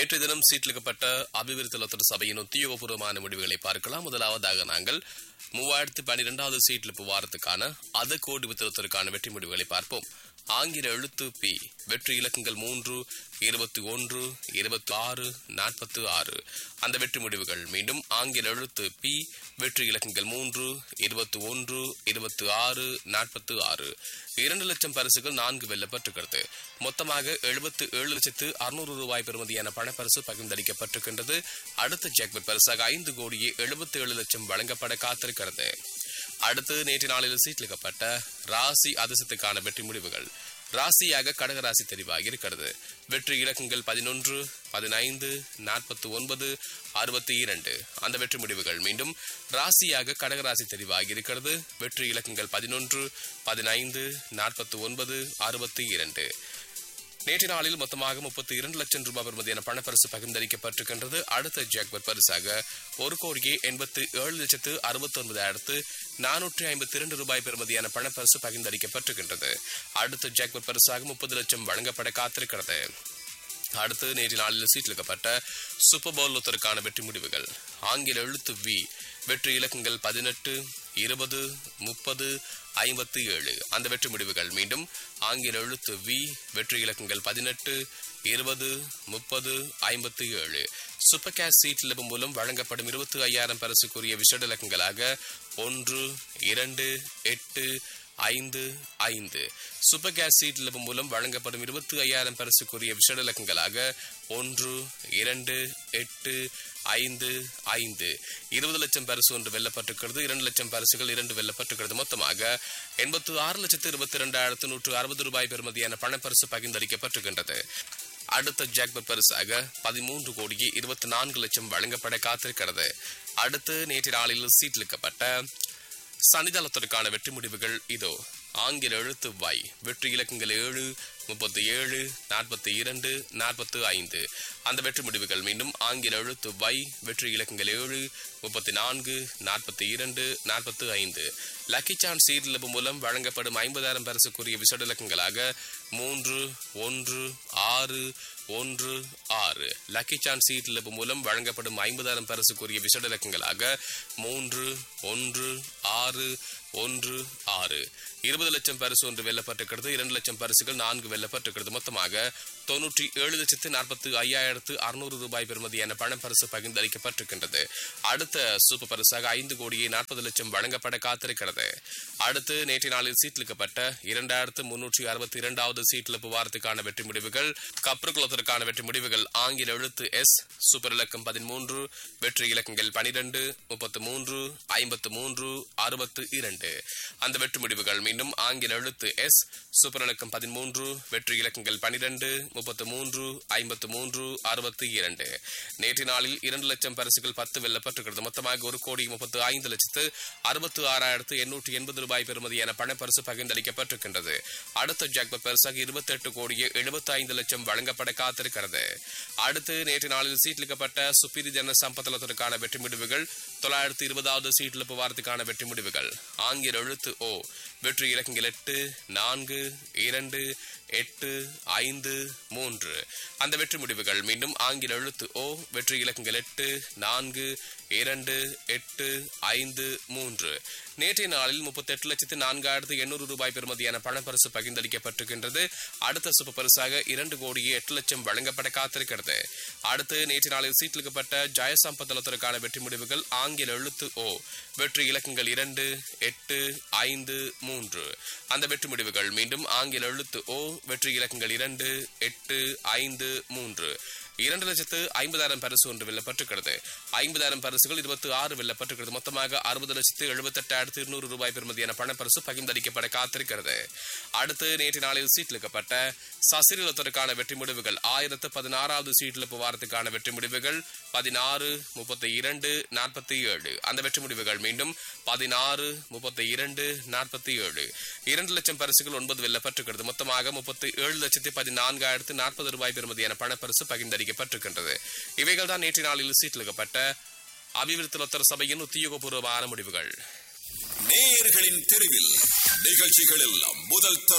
நேற்று தினம் சீட்டிலிக்கப்பட்ட அபிவிருத்தி லத்தர் சபையின் உத்தியோகபூர்வமான முடிவுகளை பார்க்கலாம் முதலாவதாக நாங்கள் மூவாயிரத்தி பன்னிரெண்டாவது சீட்டில் வாரத்துக்கான அத கோடி வித்திரத்திற்கான வெற்றி முடிவுகளை பார்ப்போம் ஆங்கில எழுத்து பி வெற்றி இலக்கங்கள் மூன்று இருபத்தி ஒன்று இருபத்தி ஆறு நாற்பத்தி ஆறு அந்த வெற்றி முடிவுகள் மீண்டும் ஆங்கில எழுத்து பி வெற்றி இலக்கங்கள் மூன்று இருபத்தி ஒன்று இருபத்தி ஆறு நாற்பத்தி ஆறு இரண்டு லட்சம் பரிசுகள் நான்கு வெல்லப்பட்டிருக்கிறது மொத்தமாக எழுபத்து ஏழு லட்சத்து அறுநூறு ரூபாய் பெறுமதியான பணப்பரிசு பகிர்ந்தளிக்கப்பட்டிருக்கின்றது அடுத்த ஜாக்பெட் பரிசாக ஐந்து கோடியே எழுபத்தி ஏழு லட்சம் வழங்கப்பட காத்திருக்கிறது அடுத்து நேற்று நாளில் சீட்டிலிக்கப்பட்ட ராசி அதிசயத்துக்கான வெற்றி முடிவுகள் ராசியாக கடகராசி தெரிவாகி இருக்கிறது வெற்றி இலக்கங்கள் பதினொன்று பதினைந்து நாற்பத்தி ஒன்பது அறுபத்தி இரண்டு அந்த வெற்றி முடிவுகள் மீண்டும் ராசியாக கடகராசி தெரிவாகி இருக்கிறது வெற்றி இலக்கங்கள் பதினொன்று பதினைந்து நாற்பத்தி ஒன்பது அறுபத்தி இரண்டு நேற்று நாளில் மொத்தமாக முப்பத்தி இரண்டு லட்சம் ரூபாய் பெறுமதியான பணப்பரிசு பகிர்ந்தளிக்கப்பட்டிருக்கின்றது அடுத்த ஜாக்பர் பரிசாக ஒரு கோடியே எண்பத்து ஏழு லட்சத்து அறுபத்தி ஒன்பதாயிரத்து நானூற்றி ஐம்பத்தி இரண்டு ரூபாய் பெறுமதியான பணப்பரிசு பகிர்ந்தளிக்கப்பட்டிருக்கின்றது அடுத்த ஜாக்பர் பரிசாக முப்பது லட்சம் வழங்கப்பட காத்திருக்கிறது அடுத்து நேற்று நாளில் சீட்டிலிக்கப்பட்ட சூப்பர் பவுல் ஒத்தருக்கான வெற்றி முடிவுகள் ஆங்கில எழுத்து வி வெற்றி இலக்கங்கள் பதினெட்டு இருபது முப்பது ஐம்பத்தி ஏழு அந்த வெற்றி முடிவுகள் மீண்டும் ஆங்கில எழுத்து வி வெற்றி இலக்கங்கள் பதினெட்டு இருபது முப்பது ஐம்பத்தி ஏழு சூப்பர் கேஷ் சீட் லெபு மூலம் வழங்கப்படும் இருபத்தி ஐயாயிரம் பரிசுக்குரிய விஷட இலக்கங்களாக ஒன்று இரண்டு எட்டு ஐந்து ஐந்து சூப்பர் கேஸ் சீட் லெபு மூலம் வழங்கப்படும் இருபத்தி ஐயாயிரம் பரிசுக்குரிய விஷட இலக்கங்களாக ஒன்று இரண்டு எட்டு ஐந்து ஐந்து இருபது லட்சம் பரிசு ஒன்று வெல்லப்பட்டிருக்கிறது இரண்டு லட்சம் பரிசுகள் இரண்டு வெல்லப்பட்டிருக்கிறது மொத்தமாக எண்பத்து ஆறு லட்சத்து இருபத்தி இரண்டாயிரத்து நூற்று அறுபது ரூபாய் பெறுமதியான பணப்பரிசு பகிர்ந்தளிக்கப்பட்டிருக்கின்றது அடுத்த ஜாக்பர் பரிசாக பதிமூன்று கோடியே இருபத்தி நான்கு லட்சம் வழங்கப்பட காத்திருக்கிறது அடுத்து நேற்று நாளில் சீட்டிலிக்கப்பட்ட சனிதளத்திற்கான வெற்றி முடிவுகள் இதோ ஆங்கில எழுத்து வை வெற்றி இலக்கங்கள் ஏழு முப்பத்தி ஏழு நாற்பத்தி இரண்டு நாற்பத்தி ஐந்து அந்த வெற்றி முடிவுகள் மீண்டும் ஆங்கில எழுத்து வை வெற்றி இலக்கங்கள் ஏழு முப்பத்தி நான்கு நாற்பத்தி இரண்டு நாற்பத்தி ஐந்து லக்கி சான் சீர்லபு மூலம் வழங்கப்படும் ஐம்பதாயிரம் பரிசுக்குரிய விசட இலக்கங்களாக மூன்று ஒன்று ஆறு ஒன்று ஆறு லக்கி சான் சீட் லெபு மூலம் வழங்கப்படும் ஐம்பதாயிரம் பரிசுக்குரிய விசட இலக்கங்களாக மூன்று ஒன்று ஆறு ஒன்று ஆறு இருபது லட்சம் பரிசு ஒன்று வெல்லப்பட்டிருக்கிறது இரண்டு லட்சம் பரிசுகள் நான்கு வெல்லப்பட்டிருக்கிறது மொத்தமாக தொன்னூற்றி ஏழு லட்சத்து நாற்பத்தி ஐயாயிரத்து அறுநூறு ரூபாய் பெறுமதியான பணப்பரிசு பகிர்ந்தளிக்கப்பட்டிருக்கின்றது அடுத்த சூப்பர் பரிசாக ஐந்து கோடியே நாற்பது லட்சம் வழங்கப்பட காத்திருக்கிறது அடுத்து நேற்று நாளில் சீட்டிலிக்கப்பட்ட இரண்டாயிரத்து முன்னூற்றி அறுபத்தி இரண்டாவது சீட்டில் புவாரத்துக்கான வெற்றி முடிவுகள் கப்ருகுலத்திற்கான வெற்றி முடிவுகள் ஆங்கில எழுத்து எஸ் சூப்பர் இலக்கம் பதிமூன்று வெற்றி இலக்கங்கள் பனிரெண்டு முப்பத்து மூன்று ஐம்பத்து மூன்று அறுபத்து இரண்டு அந்த வெற்றி முடிவுகள் மீண்டும் ஆங்கில எழுத்து எஸ் சூப்பர் இலக்கம் பதிமூன்று வெற்றி இலக்கங்கள் பனிரெண்டு முப்பத்து மூன்று ஐம்பத்து மூன்று அறுபத்தி இரண்டு நேற்று நாளில் இரண்டு லட்சம் பரிசுகள் பத்து வெல்லப்பட்டிருக்கிறது மொத்தமாக ஒரு கோடி முப்பத்து ஐந்து லட்சத்து அறுபத்து ஆறாயிரத்து எண்ணூற்றி எண்பது ரூபாய் பெறுமதியான பணப்பரிசு பகிர்ந்தளிக்கப்பட்டிருக்கின்றது அடுத்த ஜாக்பர் பரிசாக இருபத்தி எட்டு கோடியே எழுபத்தி ஐந்து லட்சம் வழங்கப்பட காத்திருக்கிறது அடுத்து நேற்று நாளில் சீட்லிக்கப்பட்ட சுப்பீரி ஜன சம்பத்தலத்திற்கான வெற்றி முடிவுகள் தொள்ளாயிரத்து இருபதாவது சீட்டில் புவாரத்துக்கான வெற்றி முடிவுகள் ஆங்கில எழுத்து ஓ வெற்றி இலக்கங்கள் எட்டு நான்கு இரண்டு எட்டு ஐந்து மூன்று அந்த வெற்றி முடிவுகள் மீண்டும் ஆங்கில எழுத்து ஓ வெற்றி இலக்கங்கள் எட்டு நான்கு இரண்டு எட்டு ஐந்து மூன்று நேற்றைய நாளில் முப்பத்தி எட்டு லட்சத்து நான்காயிரத்து எண்ணூறு ரூபாய் பெறுமதியான பணப்பரிசு பகிர்ந்தளிக்கப்பட்டிருக்கின்றது அடுத்த சுப்ப பரிசாக இரண்டு கோடியே எட்டு லட்சம் வழங்கப்பட காத்திருக்கிறது அடுத்து நேற்று நாளில் சீட்டிலிக்கப்பட்ட ஜெயசம்பத்தலத்திற்கான வெற்றி முடிவுகள் ஆங்கில எழுத்து ஓ வெற்றி இலக்கங்கள் இரண்டு எட்டு ஐந்து மூன்று அந்த வெற்றி முடிவுகள் மீண்டும் ஆங்கில எழுத்து ஓ வெற்றி இலக்கங்கள் இரண்டு எட்டு ஐந்து மூன்று இரண்டு லட்சத்து ஐம்பதாயிரம் பரிசு ஒன்று வெல்லப்பட்டிருக்கிறது ஐம்பதாயிரம் பரிசுகள் இருபத்தி ஆறு வெல்லப்பட்டிருக்கிறது மொத்தமாக அறுபது லட்சத்து எழுபத்தெட்டாயிரத்து இருநூறு ரூபாய் பெறுமதியான பணப்பரிசு பகிர்ந்தளிக்கப்பட காத்திருக்கிறது அடுத்து நேற்று நாளில் சீட்டிலிக்கப்பட்ட சசிரலத்திற்கான வெற்றி முடிவுகள் ஆயிரத்து பதினாறாவது சீட்டில் வாரத்துக்கான வெற்றி முடிவுகள் பதினாறு முப்பத்தி இரண்டு நாற்பத்தி ஏழு அந்த வெற்றி முடிவுகள் மீண்டும் பதினாறு முப்பத்தி இரண்டு நாற்பத்தி ஏழு இரண்டு லட்சம் பரிசுகள் ஒன்பது வெல்லப்பட்டிருக்கிறது மொத்தமாக முப்பத்தி ஏழு லட்சத்தி பதினான்காயிரத்து நாற்பது ரூபாய் பெறுமதியான பணப்பரிசு பகிர்ந்தளிக்கப்பட்டிருக்கின்றது இவைகள் தான் நேற்று நாளில் சீட்டிலிக்கப்பட்ட அபிவிருத்தி லொத்தர் சபையின் உத்தியோகபூர்வமான முடிவுகள் நேயர்களின் தெருவில் நிகழ்ச்சிகளில் முதல் தர